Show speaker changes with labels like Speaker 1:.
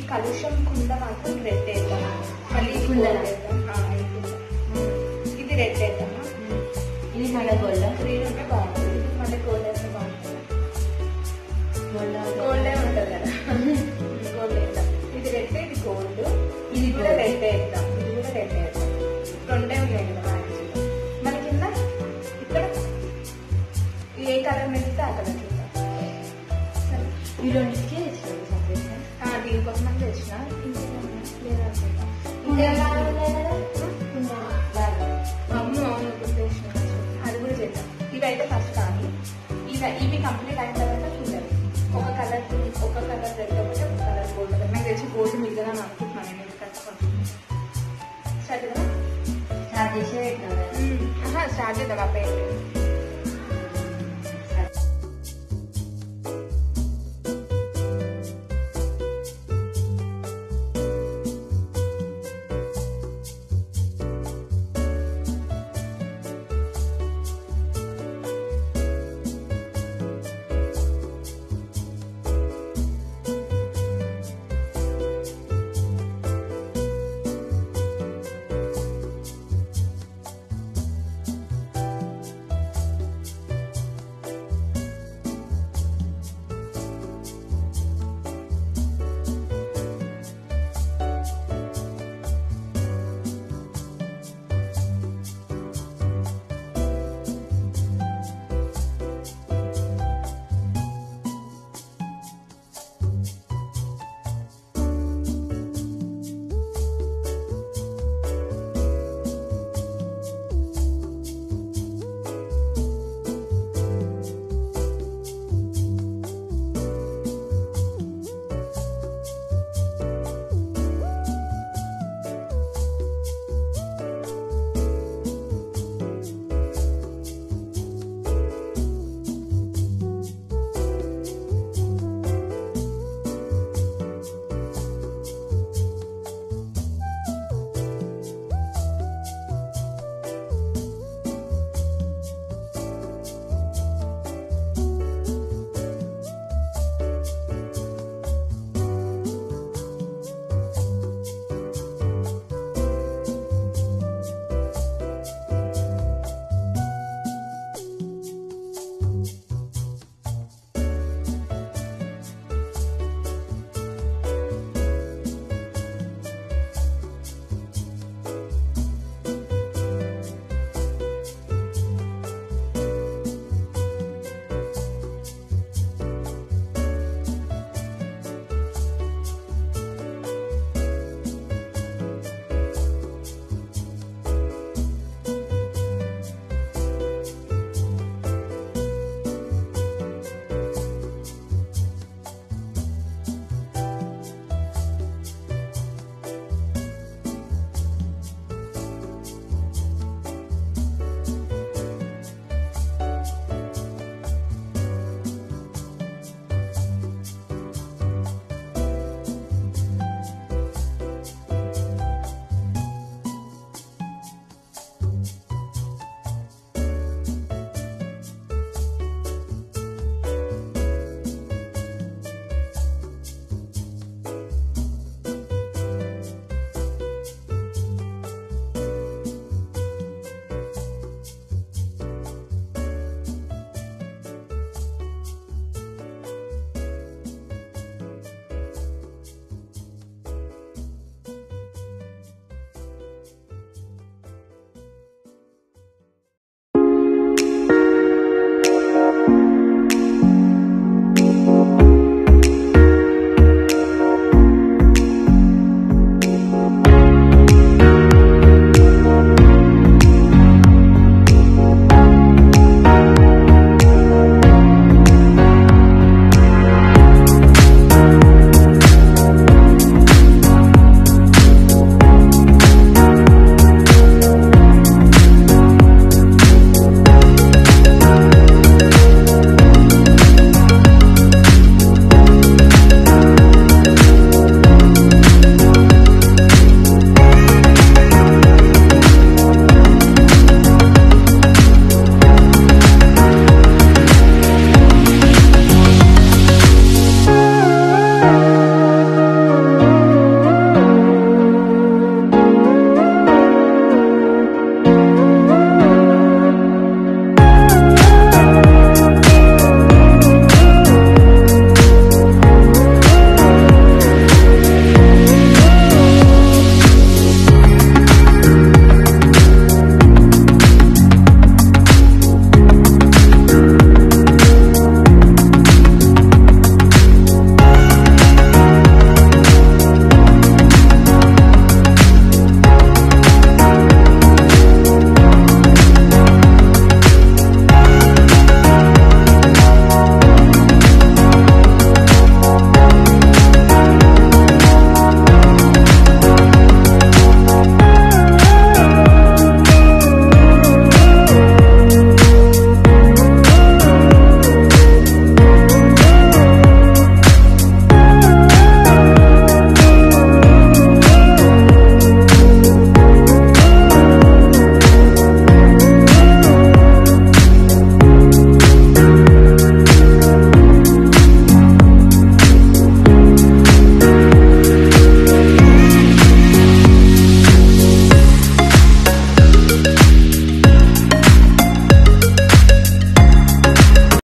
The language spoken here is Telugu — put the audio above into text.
Speaker 1: కలుషం కుండ మాత్రం రెడ్ వేద్దాం మళ్ళీ ఇది
Speaker 2: కుండలా?
Speaker 1: gold వేద్దాం. ఆ, ఈ కుండ. ఇది రెడ్ వేద్దామా
Speaker 2: ఇది మన గోల్డ్
Speaker 1: గ్రీన్ ఉంటే బాగుంటుంది ఇది మళ్ళీ గోల్డ్ అయితే బాగుంటుంది గోల్డే ఉంటుంది కదా గోల్డ్ వేద్దాం ఇది రెడ్ ఇది గోల్డ్ ఇది కూడా
Speaker 2: gold.
Speaker 1: రెడ్ వేద్దాం ఇది కూడా రెడ్ వేద్దాం రెండే ఉన్నాయి కదా మ్యాక్సిమం మన కింద ఇక్కడ ఏ కలర్ నచ్చితే ఆ కలర్ చూద్దాం సరే
Speaker 2: ఈ రెండింటికి ఇచ్చాడు సపరేట్
Speaker 1: ఆ, దీనికోసం అని తెచ్చిన ఇంకేమన్నా లేదా అనుకుంటా
Speaker 2: కుండలా
Speaker 1: ఇంకేమన్నా
Speaker 2: ఉన్నాయి కదా కుండలా బాగా
Speaker 1: అమ్మ అవును గుర్తు అది కూడా చేద్దాం ఇవైతే ఫస్ట్ కానీ ఇవి ఇవి కంప్లీట్ అయిన తర్వాత చూడాలి ఒక కలర్ ఒక కలర్ రెడ్ ఒకటి ఒక కలర్ గోల్డ్ ఒకటి నాకు తెలిసి గోల్డ్ మిగతాదని అనుకుంటున్నాను నేను ఎందుకంటే కొంచెం స్టార్ట్ కదా
Speaker 2: స్టార్ట్ చేసే పెట్టినాం కదా
Speaker 1: స్టార్ట్ చేద్దాం అబ్బాయి